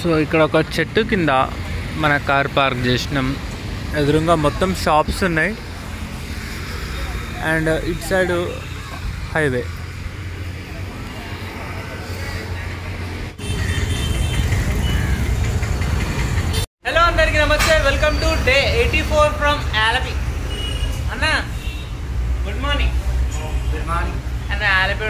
So ఇక్కడ ఒక చెట్టు కింద మన కార్ పార్క్ చేసినాం ఎదురుగా మొత్తం షాప్స్ ఉన్నాయి and it side highway hello అందరికి నమస్తే welcome to day eighty four from Alleppey అన్న గుడ్ మార్నింగ్ గుడ్ మార్నింగ్ అన్న ఆలపి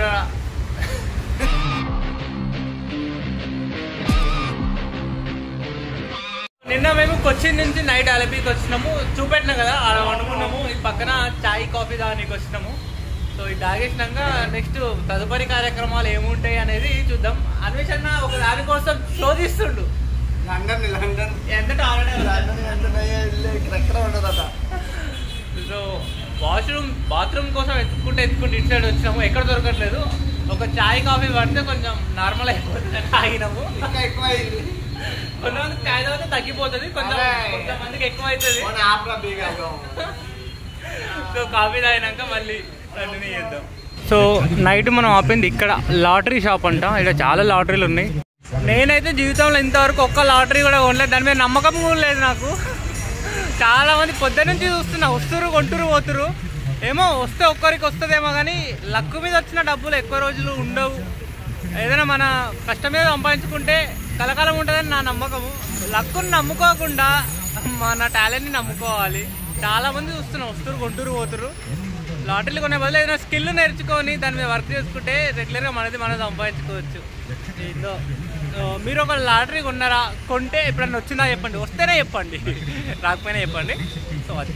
నిన్న మేము కొచ్చిన్ నుంచి నైట్ అలపీకి వచ్చినాము చూపెట్టినాం కదా అలా వండుకున్నాము ఈ పక్కన చాయ్ కాఫీ తాగడానికి వచ్చినాము సో ఇది తాగేసినాక నెక్స్ట్ తదుపరి కార్యక్రమాలు ఏముంటాయి అనేది చూద్దాం అన్వేషణ ఒక దానికోసం శోధిస్తుండు లండన్ లండన్ ఎంత ఆల్రెడీ లండన్ లండన్ అయ్యే ఇల్లు ఇక్కడ ఎక్కడ ఉండదట సో వాష్రూమ్ బాత్రూమ్ కోసం ఎత్తుకుంటే ఎత్తుకుంటే ఇటు సైడ్ వచ్చినాము ఎక్కడ దొరకట్లేదు ఒక చాయ్ కాఫీ పడితే కొంచెం నార్మల్ అయిపోతుంది తాగినాము ఇంకా ఎక్కువ అయింది కొంతమంది చాయ్ తాగితే తగ్గిపోతుంది కొంత అదే. కొంతమందికి ఎక్కువ అవుతుంది మన ఆపరా బీగాగా సో కాఫీ తాగినాక మళ్ళీ కంటిన్యూ చేద్దాం సో నైట్ మనం ఆపింది ఇక్కడ లాటరీ షాప్ అంట ఇక్కడ చాలా లాటరీలు ఉన్నాయి నేనైతే జీవితంలో ఇంతవరకు ఒక్క లాటరీ కూడా కొనలేదు దాని మీద నమ్మకం కూడా లేదు నాకు చాలా మంది పొద్దు నుంచి చూస్తున్నా వస్తురు కొంటురు పోతురు ఏమో వస్తే ఒక్కరికి వస్తుందేమో కానీ లక్కు మీద వచ్చిన డబ్బులు ఎక్కువ రోజులు ఉండవు ఏదైనా మన కష్టం మీద సంపాదించుకుంటే కలకాలం ఉంటుందని నా నమ్మకము లక్కుని నమ్ముకోకుండా మన టాలెంట్ని నమ్ముకోవాలి చాలా మంది చూస్తున్నాం వస్తురు కొంటురు పోతురు లాటరీలు కొనే బదులు ఏదైనా స్కిల్ నేర్చుకొని దాని మీద వర్క్ చేసుకుంటే రెగ్యులర్గా మనది మనం సంపాదించుకోవచ్చు దీంతో సో మీరు ఒక లాటరీ కొన్నారా కొంటే ఎప్పుడన్నా వచ్చిందా చెప్పండి వస్తేనే చెప్పండి రాకపోయినా చెప్పండి సో అది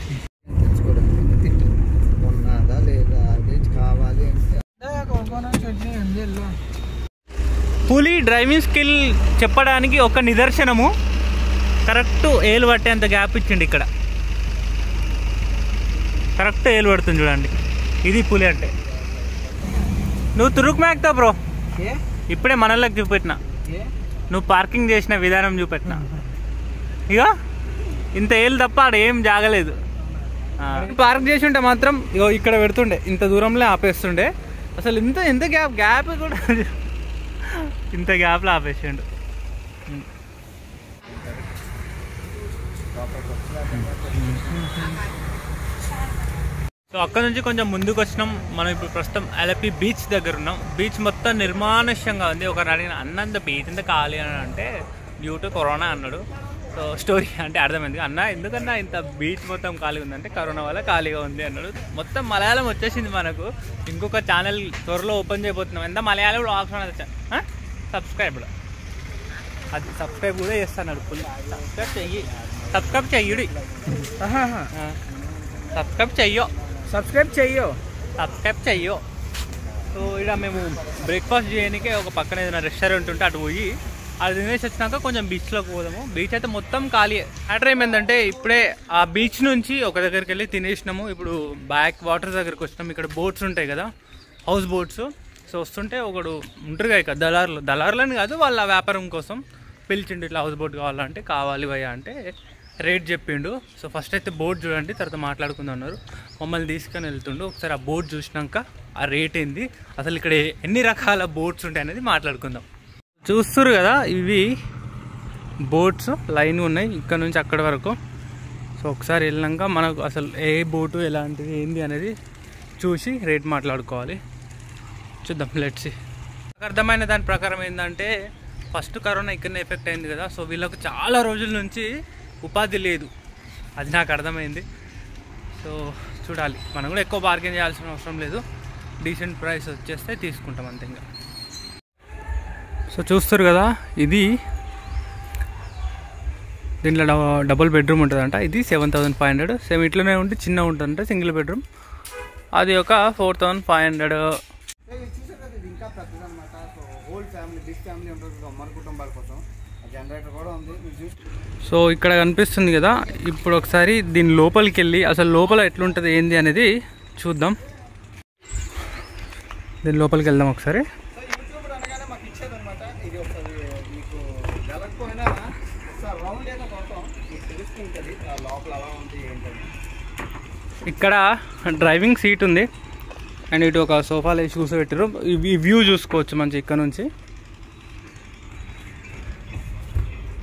ఉన్నదా లేదా అది కావాలి పులి డ్రైవింగ్ స్కిల్ చెప్పడానికి ఒక నిదర్శనము కరెక్ట్ ఏలు పట్టేంత గ్యాప్ ఇచ్చిండు ఇక్కడ కరెక్ట్ ఏలు పడుతుంది చూడండి ఇది పులి అంటే నువ్వు తురుకు మేక్తావు బ్రో ఇప్పుడే మనల్లోకి చూపెట్టిన నువ్వు పార్కింగ్ చేసిన విధానం చూపెట్టిన ఇక ఇంత ఏళ్ళు తప్ప ఆడ ఏం జాగలేదు పార్క్ చేసి ఉంటే మాత్రం ఇగో ఇక్కడ పెడుతుండే ఇంత దూరంలో ఆపేస్తుండే అసలు ఇంత ఎంత గ్యాప్ గ్యాప్ కూడా ఇంత గ్యాప్లో ఆపేసిండు సో అక్కడ నుంచి కొంచెం ముందుకు వచ్చినాం మనం ఇప్పుడు ప్రస్తుతం అలపి బీచ్ దగ్గర ఉన్నాం బీచ్ మొత్తం నిర్మానుష్యంగా ఉంది ఒక అడిగిన అన్నంత బీచ్ ఎంత ఖాళీ అని అంటే డ్యూ టు కరోనా అన్నాడు సో స్టోరీ అంటే అర్థమైంది అన్న ఎందుకన్నా ఇంత బీచ్ మొత్తం ఖాళీ ఉందంటే కరోనా వల్ల ఖాళీగా ఉంది అన్నాడు మొత్తం మలయాళం వచ్చేసింది మనకు ఇంకొక ఛానల్ త్వరలో ఓపెన్ చేయబోతున్నాం ఎంత మలయాళం ఆప్షన్ సబ్స్క్రైబ్ అది సబ్స్క్రైబ్ కూడా చేస్తాడు ఫుల్ సబ్స్క్రైబ్ చెయ్యి సబ్స్క్రైబ్ చెయ్యుడి సబ్స్క్రైబ్ చెయ్యో సబ్స్క్రైబ్ చెయ్యో సబ్స్క్రైబ్ చెయ్యో సో ఇక్కడ మేము బ్రేక్ఫాస్ట్ చేయడానికి ఒక పక్కన ఏదైనా రెస్టారెంట్ ఉంటే అటు పోయి అది తినేసి వచ్చినాక కొంచెం బీచ్లోకి పోదాము బీచ్ అయితే మొత్తం ఖాళీ మ్యాటర్ ఏమైందంటే ఇప్పుడే ఆ బీచ్ నుంచి ఒక దగ్గరికి వెళ్ళి తినేసినాము ఇప్పుడు బ్యాక్ వాటర్ దగ్గరికి వచ్చినాము ఇక్కడ బోట్స్ ఉంటాయి కదా హౌస్ బోట్స్ సో వస్తుంటే ఒకడు ఉంటారు కదా ఇక్కడ దళారులు దళారులని కాదు వాళ్ళ వ్యాపారం కోసం పిలిచిండు ఇట్లా హౌస్ బోట్ కావాలంటే కావాలి భయ్యా అంటే రేట్ చెప్పిండు సో ఫస్ట్ అయితే బోట్ చూడండి తర్వాత మాట్లాడుకుందాం అన్నారు మమ్మల్ని తీసుకొని వెళ్తుండు ఒకసారి ఆ బోట్ చూసినాక ఆ రేట్ ఏంది అసలు ఇక్కడ ఎన్ని రకాల బోట్స్ ఉంటాయి అనేది మాట్లాడుకుందాం చూస్తురు కదా ఇవి బోట్స్ లైన్ ఉన్నాయి ఇక్కడ నుంచి అక్కడి వరకు సో ఒకసారి వెళ్ళినాక మనకు అసలు ఏ బోటు ఎలాంటిది ఏంది అనేది చూసి రేట్ మాట్లాడుకోవాలి చూద్దాం లెట్స్ నాకు అర్థమైన దాని ప్రకారం ఏంటంటే ఫస్ట్ కరోనా ఇక్కడనే ఎఫెక్ట్ అయింది కదా సో వీళ్ళకు చాలా రోజుల నుంచి ఉపాధి లేదు అది నాకు అర్థమైంది సో చూడాలి మనం కూడా ఎక్కువ బార్గెన్ చేయాల్సిన అవసరం లేదు డీసెంట్ ప్రైస్ వచ్చేస్తే తీసుకుంటాం అంతే ఇంకా సో చూస్తారు కదా ఇది దీంట్లో డబ- డబుల్ బెడ్రూమ్ ఉంటుందంట ఇది seven thousand five hundred same ఇట్లనే ఉంటే చిన్న ఉంటుందంట సింగిల్ బెడ్రూమ్ అది ఒక ఫోర్ థౌసండ్ ఫైవ్ హండ్రెడ్ చూసారు కదా ఇది ఇంకా పెద్దది అనమాట so whole family big family ఉంటుంది కదా, మన కుటుంబాల కోసం జనరేటర్ కూడా ఉంది మీరు చూసి సో ఇక్కడ కనిపిస్తుంది కదా ఇప్పుడు ఒకసారి దీని లోపలికి వెళ్ళి అసలు లోపల ఎట్లుంటుంది ఏంది అనేది చూద్దాం దీని లోపలికి వెళ్దాం ఒకసారి సో యూట్యూబ్ అనగానే మాకు ఇచ్చేది అనమాట ఇది ఒకసారి మీకు వెళ్ళకపోయినా ఒకసారి రౌండ్ ఏదో కొడతాం మీకు తెలుస్తుంటుంది ఆ లోపల ఎలా ఉంది ఏంటని ఇక్కడ డ్రైవింగ్ సీట్ ఉంది అండ్ ఇటు ఒక సోఫాలో వేసి కూర్చోబెట్టారు ఈ వ్యూ చూసుకోవచ్చు మంచి ఇక్కడ నుంచి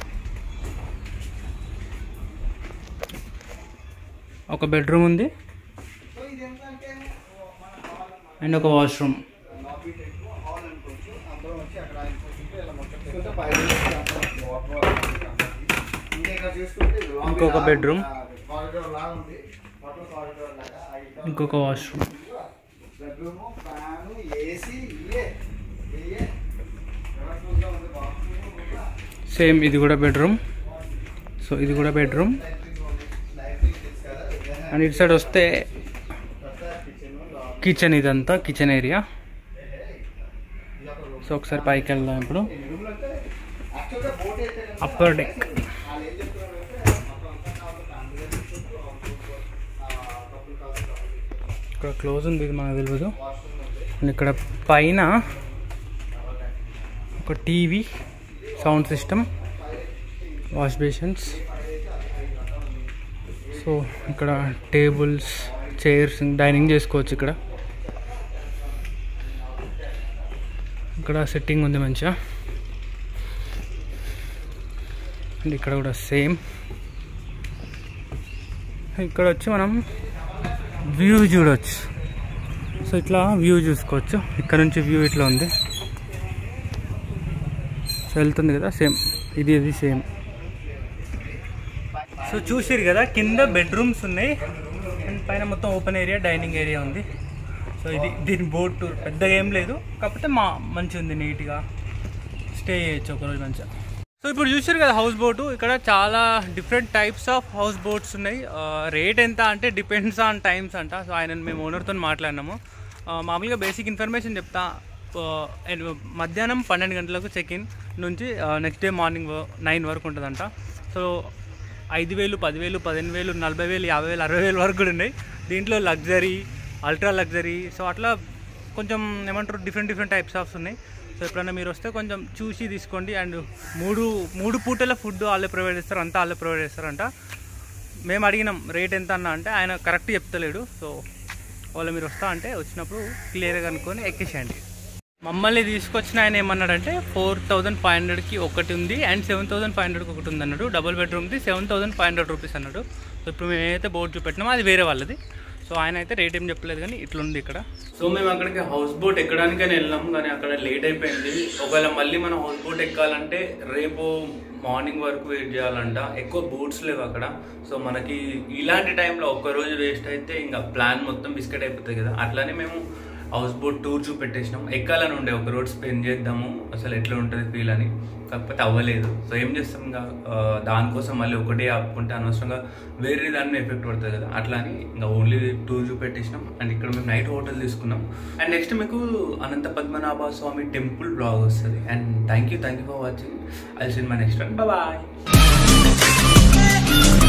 ఒక బెడ్రూమ్ ఉంది సో ఇది ఏంటంటే మన హాల్ అండ్ ఒక వాష్రూమ్ లాబీ టైప్ హాల్ అనుకోవచ్చు అందరం వచ్చి అక్కడ అనుకోవచ్చు ఇలా మొత్తం చూసుకుంటే పైన వాటర్ ఇంకా ఇక్కడ చూసుకుంటే lobby ఇంకొక లాగా bedroom. కారిడార్ లాగా ఉంది వాటర్ కారిడార్ లాగా ఆ ఇక్కడ ఇంకొక వాష్రూమ్ బెడ్రూమ్ ఫ్యాన్ ఏసీ ఇవే ఇవే కలర్ఫుల్గా ఉంది బాత్రూమ్ సేమ్ ఇది కూడా బెడ్రూమ్ సో ఇది కూడా బెడ్రూమ్ లైటింగ్ ఉంది లైటింగ్ తెలుసు కదా ఏదైనా అండ్ ఇటు సైడ్ వస్తే కొత్త కిచెన్ కిచెన్ ఇదంతా కిచెన్ ఏరియా సో ఒకసారి పైకి వెళ్దాం ఇప్పుడు రూమ్లో అంటే యాక్చువల్గా బోట్ అయితే కనుక అప్పర్ డెక్ వాళ్ళు ఏం చెప్తున్నారంటే మొత్తం అంతా కావాలి ఫ్యామిలీ తీసుకుంటూ కప్పులు కావాలి ఇక్కడ క్లోజ్ ఉంది ఇది మనకు తెలియదు వాష్రూమ్ ఉంది అండ్ ఇక్కడ పైన ఒక TV sound system wash basins so ఇక్కడ టేబుల్స్ చైర్స్ డైనింగ్ చేసుకోవచ్చు ఇక్కడ ఇక్కడ సెట్టింగ్ ఉంది మంచిగా అండ్ ఇక్కడ కూడా సేమ్ ఇక్కడ వచ్చి మనం వ్యూ చూడవచ్చు సో ఇట్లా వ్యూ చూసుకోవచ్చు ఇక్కడ నుంచి వ్యూ ఇట్లా ఉంది సో వెళ్తుంది కదా సేమ్ ఇది ఇది సేమ్ సో చూసిరు కదా కింద బెడ్రూమ్స్ ఉన్నాయి అండ్ పైన మొత్తం ఓపెన్ ఏరియా డైనింగ్ ఏరియా ఉంది సో ఇది దీని బోట్ టూర్ పెద్దగా ఏం లేదు కాకపోతే మా మంచిగా ఉంది నీట్గా స్టే చేయొచ్చు ఒకరోజు మంచిగా సో ఇప్పుడు చూసారు కదా హౌస్ బోటు ఇక్కడ చాలా different types of house boats ఉన్నాయి రేట్ ఎంత అంటే డిపెండ్స్ ఆన్ టైమ్స్ అంట సో ఆయన మేము ఓనర్తో మాట్లాడినాము ఆ, మామూలుగా బేసిక్ ఇన్ఫర్మేషన్ చెప్తా ఆ, ఎన్- మధ్యాహ్నం పన్నెండు గంటలకు చెక్ ఇన్ నుంచి నెక్స్ట్ డే మార్నింగ్ నైన్ వరకు ఉంటుందంట సో ఐదు వేలు పదివేలు పదిహేను వేలు నలభై వేలు యాభై వేలు అరవై వేలు వరకు కూడా ఉన్నాయి దీంట్లో లగ్జరీ అల్ట్రా లగ్జరీ సో అట్లా కొంచెం ఏమంటారు డిఫరెంట్ డిఫరెంట్ టైప్స్ ఆఫ్స్ ఉన్నాయి సో ఎప్పుడైనా మీరు వస్తే కొంచెం చూసి తీసుకోండి అండ్ మూడు మూడు పూటల ఫుడ్ వాళ్ళే ప్రొవైడ్ చేస్తారు అంతా వాళ్ళే ప్రొవైడ్ చేస్తారంట మేము అడిగినాం రేట్ ఎంత అన్న అంటే ఆయన కరెక్ట్ చెప్తలేడు సో వాళ్ళు మీరు వస్తా అంటే వచ్చినప్పుడు క్లియర్గా కనుక్కొని ఎక్కేసేయండి మమ్మల్ని తీసుకొచ్చిన ఆయన ఏమన్నాడంటే ఫోర్ థౌజండ్ ఫైవ్ హండ్రెడ్కి ఒకటి ఉంది అండ్ సెవెన్ థౌసండ్ ఫైవ్ హండ్రెడ్కి ఒకటి ఉంది అన్నాడు డబుల్ బెడ్రూమ్ది seven thousand five hundred rupees అన్నాడు సో ఇప్పుడు మేము ఏదైతే బోర్డు చూపెట్టినామో అది వేరే వాళ్ళది సో ఆయన అయితే రేట్ ఏం చెప్పలేదు కానీ ఇట్లుంది ఇక్కడ సో మేము అక్కడికి హౌస్ బోట్ ఎక్కడానికని వెళ్ళాం కానీ అక్కడ లేట్ అయిపోయింది ఒకవేళ మళ్ళీ మనం హౌస్ బోట్ ఎక్కాలంటే రేపు మార్నింగ్ వరకు వెయిట్ చేయాలంట ఎక్కువ బోట్స్ లేవు అక్కడ సో మనకి ఇలాంటి టైంలో ఒక్క రోజు వేస్ట్ అయితే ఇంకా ప్లాన్ మొత్తం బిస్కెట్ అయిపోతుంది కదా అట్లానే మేము హౌస్ బోట్ టూర్ చూపెట్టేసినాం ఎక్కాలని ఉండే ఒక రోడ్ స్పెండ్ చేద్దాము అసలు ఎట్లా ఉంటుంది ఫీల్ అని కాకపోతే అవ్వలేదు సో ఏం చేస్తాం ఇంకా ఆ, దానికోసం మళ్ళీ ఒకటే ఆపుకుంటే అనవసరంగా వేరే దాని మీద ఎఫెక్ట్ పడుతుంది కదా అట్లా అని ఇంకా ఓన్లీ టూర్ చూపెట్టేసినాం అండ్ ఇక్కడ మేము నైట్ హోటల్ తీసుకున్నాం అండ్ నెక్స్ట్ మీకు అనంత పద్మనాభ స్వామి టెంపుల్ బ్లాగ్ వస్తుంది and thank you thank you for watching I see in my next one bye